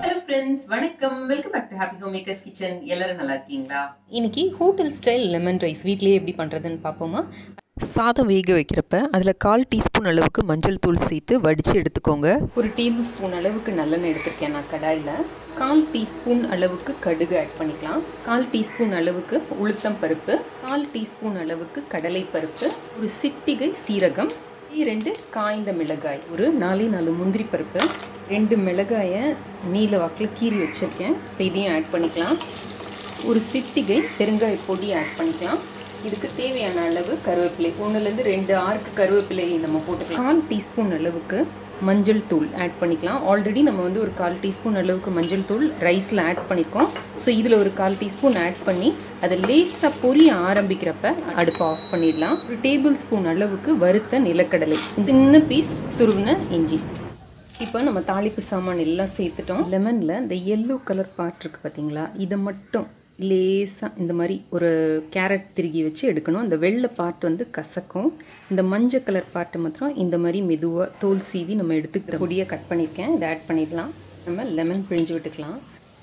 hello friends வணக்கம் welcome back to happy home makers kitchen எல்லாரும் நல்லா இருக்கீங்களா இன்னைக்கு ஹோட்டல் ஸ்டைல் லெமன் ரைஸ் வீட்லேயே எப்படி பண்ணுறதுன்னு பார்ப்போமா சாதம் வேக வைக்கிறப்ப அதில் கால் டீஸ்பூன் அளவுக்கு மஞ்சள் தூள் சேர்த்து வடித்து எடுத்துக்கோங்க ஒரு டேபிள் ஸ்பூன் அளவுக்கு நல்லெண்ணெய் எடுத்திருக்கேன் நான் கடாயில் கால் டீஸ்பூன் அளவுக்கு கடுகு ஆட் பண்ணிக்கலாம் கால் டீஸ்பூன் அளவுக்கு உளுத்தம் பருப்பு கால் டீஸ்பூன் அளவுக்கு கடலை பருப்பு ஒரு சிட்டிகை சீரகம் ரெண்டு காய்ந்த மிளகாய் ஒரு நாலே நாலு முந்திரி பருப்பு ரெண்டு மிளகாயை நீல வாக்கில் கீறி வச்சுருக்கேன் இப்போ இதையும் ஆட் பண்ணிக்கலாம் ஒரு சிட்டிகை பெருங்காய பொடி ஆட் பண்ணிக்கலாம் இதுக்கு தேவையான அளவு கருவேப்பிலை ஒன்றுலேருந்து ரெண்டு ஆறுக்கு கருவேப்பிலை நம்ம போட்டுக்கலாம் கால் டீஸ்பூன் அளவுக்கு மஞ்சள் தூள் ஆட் பண்ணிக்கலாம் ஆல்ரெடி நம்ம வந்து ஒரு கால் டீஸ்பூன் அளவுக்கு மஞ்சள் தூள் ரைஸில் ஆட் பண்ணியிருக்கோம் ஸோ இதில் ஒரு கால் டீஸ்பூன் ஆட் பண்ணி அதை லேசாக பொரிய ஆரம்பிக்கிறப்ப அடுப்பை ஆஃப் பண்ணிடலாம் ஒரு டேபிள் ஸ்பூன் அளவுக்கு வறுத்த நிலக்கடலை சின்ன பீஸ் துருவின இஞ்சி இப்போ நம்ம தாளிப்பு சாமான் எல்லாம் சேர்த்துட்டோம் லெமனில் இந்த எல்லோ கலர் பார்ட் இருக்குது பார்த்தீங்களா இதை மட்டும் லேசாக இந்த மாதிரி ஒரு கேரட் திருகி வச்சு எடுக்கணும் இந்த வெள்ளை பார்ட் வந்து கசக்கும் இந்த மஞ்சள் கலர் பார்ட்டை மாத்திரம் இந்த மாதிரி மெதுவாக தோல் சீவி நம்ம எடுத்துக்கிற பொடியை கட் பண்ணியிருக்கேன் இதை ஆட் பண்ணிடலாம் நம்ம லெமன் பிழிஞ்சு விட்டுக்கலாம்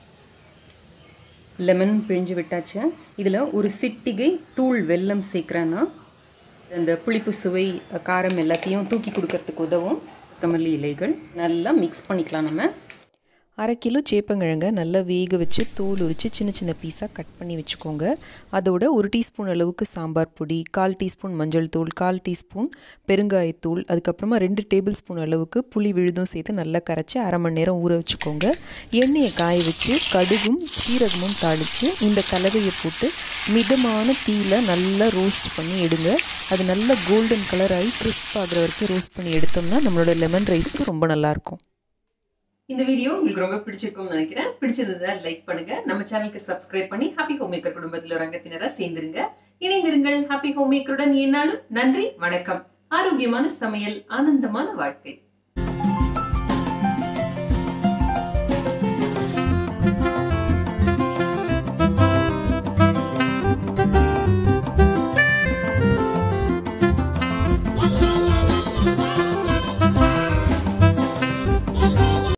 லெமன் பிழிஞ்சு விட்டாச்சு இதில் ஒரு சிட்டிகை தூள் வெல்லம் சேர்க்குறேன்னா இந்த புளிப்பு சுவை காரம் எல்லாத்தையும் தூக்கி கொடுக்கறதுக்கு உதவும் கொத்தமல்லி இலைகள் நல்லா மிக்ஸ் பண்ணிக்கலாம் நம்ம அரை கிலோ சேப்பங்கிழங்க நல்லா வேக வச்சு தோல் உரித்து சின்ன சின்ன பீஸாக கட் பண்ணி வச்சுக்கோங்க அதோட ஒரு டீஸ்பூன் அளவுக்கு சாம்பார் பொடி கால் டீஸ்பூன் மஞ்சள் தூள் கால் டீஸ்பூன் பெருங்காயத்தூள் அதுக்கப்புறமா ரெண்டு டேபிள் ஸ்பூன் அளவுக்கு புளி விழுதும் சேர்த்து நல்லா கரைச்சி அரை மணி நேரம் ஊற வச்சுக்கோங்க எண்ணெயை காய வச்சு கடுகும் சீரகமும் தாளித்து இந்த கலவையை போட்டு மிதமான தீயில் நல்லா ரோஸ்ட் பண்ணி எடுங்க அது நல்லா கோல்டன் கலர் ஆகி கிறிஸ்ப் ஆகிற வரைக்கும் ரோஸ்ட் பண்ணி எடுத்தோம்னா நம்மளோட லெமன் ரைஸ்க்கு ரொம்ப நல்லாயிருக்கும் இந்த வீடியோ உங்களுக்கு ரொம்ப பிடிச்சிருக்கும்னு நினைக்கிறேன் பிடிச்சிருந்ததா லைக் பண்ணுங்க நம்ம சேனலுக்கு சப்ஸ்கிரைப் பண்ணி ஹாப்பி ஹோம் மேக்கர் குடும்பத்தில் ஒரு அங்கத்தினரா சேர்ந்துருங்க இணைந்திருங்கள் ஹாப்பி ஹோம் மேக்கருடன் என்னாலும் நன்றி வணக்கம் ஆரோக்கியமான சமையல் ஆனந்தமான வாழ்க்கை